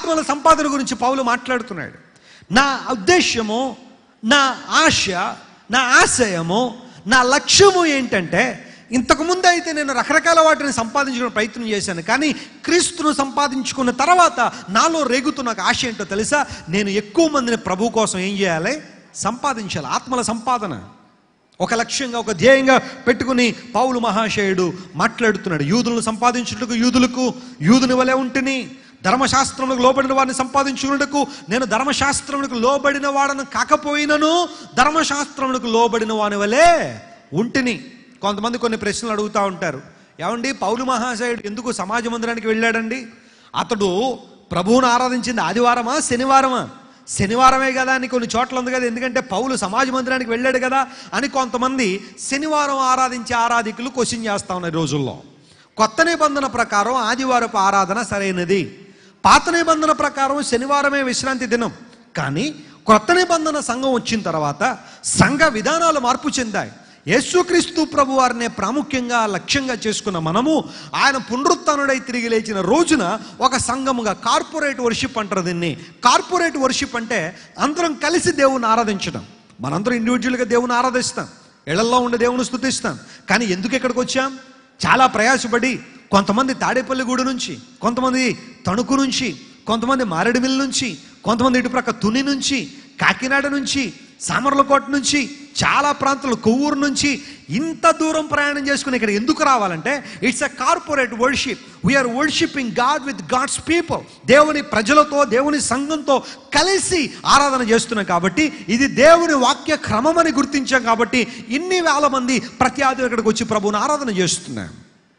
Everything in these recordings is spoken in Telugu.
ఆత్మల సంపాదన గురించి పౌలు మాట్లాడుతున్నాడు నా ఉద్దేశ్యము నా ఆశ నా ఆశయము నా లక్ష్యము ఏంటంటే ఇంతకుముందు అయితే నేను రకరకాల వాటిని సంపాదించుకునే ప్రయత్నం చేశాను కానీ క్రీస్తును సంపాదించుకున్న తర్వాత నాలో రేగుతున్న ఒక ఆశ ఏంటో తెలుసా నేను ఎక్కువ మందిని ప్రభు కోసం ఏం చేయాలి సంపాదించాలి ఆత్మల సంపాదన ఒక లక్ష్యంగా ఒక ధ్యేయంగా పెట్టుకుని పౌలు మహాశయుడు మాట్లాడుతున్నాడు యూదులను సంపాదించుటకు యూదులకు యూదుని వలె ఉంటుని ధర్మశాస్త్రములకు లోబడిన వారిని సంపాదించుకున్నటకు నేను ధర్మశాస్త్రములకు లోబడిన వాడను కాకపోయినను ధర్మశాస్త్రములకు లోబడిన వాని వలె ఉంటిని కొంతమంది కొన్ని ప్రశ్నలు అడుగుతూ ఉంటారు ఏమండి పౌలు మహాశయుడు ఎందుకు సమాజ మందిరానికి వెళ్ళాడండి అతడు ప్రభువును ఆరాధించింది ఆదివారమా శనివారమా శనివారమే కదా అని కొన్ని చోట్ల ఉంది కదా ఎందుకంటే పౌలు సమాజ మందిరానికి వెళ్ళాడు కదా అని కొంతమంది శనివారం ఆరాధించే ఆరాధికులు క్వశ్చన్ చేస్తా ఉన్నారు ఈ రోజుల్లో కొత్త నిబంధన ప్రకారం ఆదివారపు ఆరాధన సరైనది పాత నిబంధన ప్రకారం శనివారమే విశ్రాంతి దినం కానీ కొత్త నిబంధన సంఘం వచ్చిన తర్వాత సంఘ విధానాలు మార్పు చెందాయి యేసుక్రీస్తు ప్రభు వారిని ప్రాముఖ్యంగా లక్ష్యంగా చేసుకున్న మనము ఆయన పునరుత్నుడై తిరిగి లేచిన రోజున ఒక సంఘముగా కార్పొరేట్ వర్షిప్ అంటారు దీన్ని కార్పొరేట్ వర్షిప్ అంటే అందరం కలిసి దేవుని ఆరాధించడం మనందరం ఇండివిజువల్గా దేవుని ఆరాధిస్తాం ఇళ్లలో ఉండే దేవుని స్థుతిస్తాం కానీ ఎందుకు ఇక్కడికి వచ్చాం చాలా ప్రయాసపడి కొంతమంది తాడేపల్లిగూడు నుంచి కొంతమంది తణుకు నుంచి కొంతమంది మారేడుమిల్ నుంచి కొంతమంది ఇటుప్రక్క తుని నుంచి కాకినాడ నుంచి సామర్లకోట నుంచి చాలా ప్రాంతాలు కొవ్వూరు నుంచి ఇంత దూరం ప్రయాణం చేసుకుని ఇక్కడ ఎందుకు రావాలంటే it's a corporate worship we are worshipping God with God's people దేవుని ప్రజలతో దేవుని సంఘంతో కలిసి ఆరాధన చేస్తున్నాం కాబట్టి ఇది దేవుని వాక్య క్రమం అని గుర్తించాం కాబట్టి ఇన్ని వేల మంది ప్రతి ఆదివారం ఇక్కడికి వచ్చి ప్రభువుని ఆరాధన చేస్తున్నాం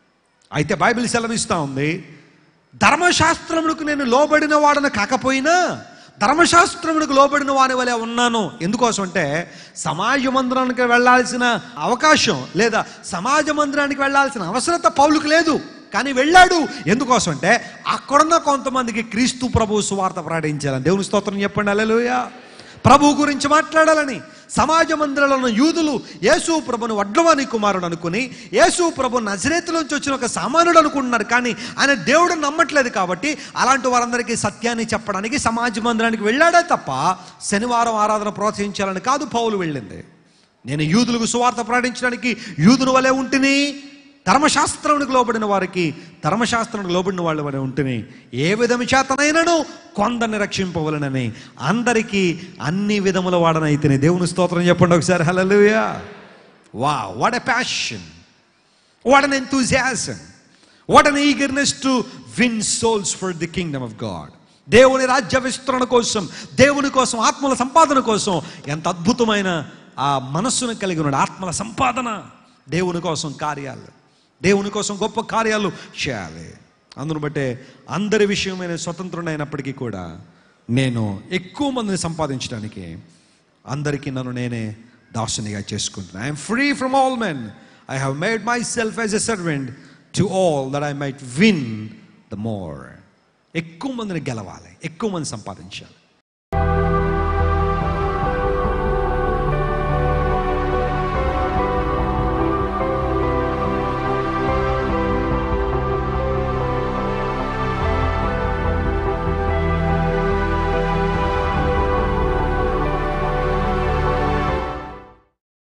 అయితే బైబిల్ సెలవిస్తూ ఉంది ధర్మశాస్త్రములకు నేను లోబడిన వాడను కాకపోయినా ధర్మశాస్త్రములకు లోబడిన వాని వలె ఉన్నాను ఎందుకోసం అంటే సమాజ మందిరానికి వెళ్ళాల్సిన అవకాశం లేదా సమాజ మందిరానికి వెళ్ళాల్సిన అవసరత పౌలుకు లేదు కానీ వెళ్ళాడు ఎందుకోసం అంటే అక్కడున్న కొంతమందికి క్రీస్తు ప్రభు సువార్త ప్రకటించాలని దేవుని స్తోత్రం చెప్పండి అలెలుయా ప్రభు గురించి మాట్లాడాలని సమాజ మందిరంలో ఉన్న యూదులు యేసు ప్రభును వడ్లవాని కుమారుడు అనుకుని యేసు ప్రభు నజరేతులోంచి వచ్చిన ఒక సామాన్యుడు అనుకుంటున్నారు కానీ ఆయన దేవుడు నమ్మట్లేదు కాబట్టి అలాంటి వారందరికీ సత్యాన్ని చెప్పడానికి సమాజ మందిరానికి వెళ్ళాడే తప్ప శనివారం ఆరాధన ప్రోత్సహించాలని కాదు పౌలు వెళ్ళింది నేను యూదులకు సువార్త ప్రకటించడానికి యూదుని వలె ఉంటిని ధర్మశాస్త్రమునికి లోబడిన వారికి ధర్మశాస్త్రానికి లోబడిన వాళ్ళ వలె ఉంటుని ఏ విధము చేతనైనను కొందరిని రక్షింపవలనని అందరికీ అన్ని విధముల వాడనైతేనే దేవుని స్తోత్రం చెప్పండి ఒకసారి హల్లెలూయా వా what a passion what an enthusiasm what an eagerness to win souls for the kingdom of God దేవుని రాజ్య విస్తరణ కోసం దేవుని కోసం ఆత్మల సంపాదన కోసం ఎంత అద్భుతమైన ఆ మనస్సును కలిగి ఉన్నాడు ఆత్మల సంపాదన దేవుని కోసం కార్యాలు దేవుని కోసం గొప్ప కార్యాలు చేయాలి అందును బట్టే అందరి విషయమైన స్వతంత్రుడైనప్పటికీ కూడా నేను ఎక్కువ మందిని సంపాదించడానికి అందరికీ నన్ను నేనే దాసునిగా చేసుకుంటున్నాను I'm free from all men I have made my self as a servant to all that I might win the more ఎక్కువ మందిని గెలవాలి ఎక్కువ మంది సంపాదించాలి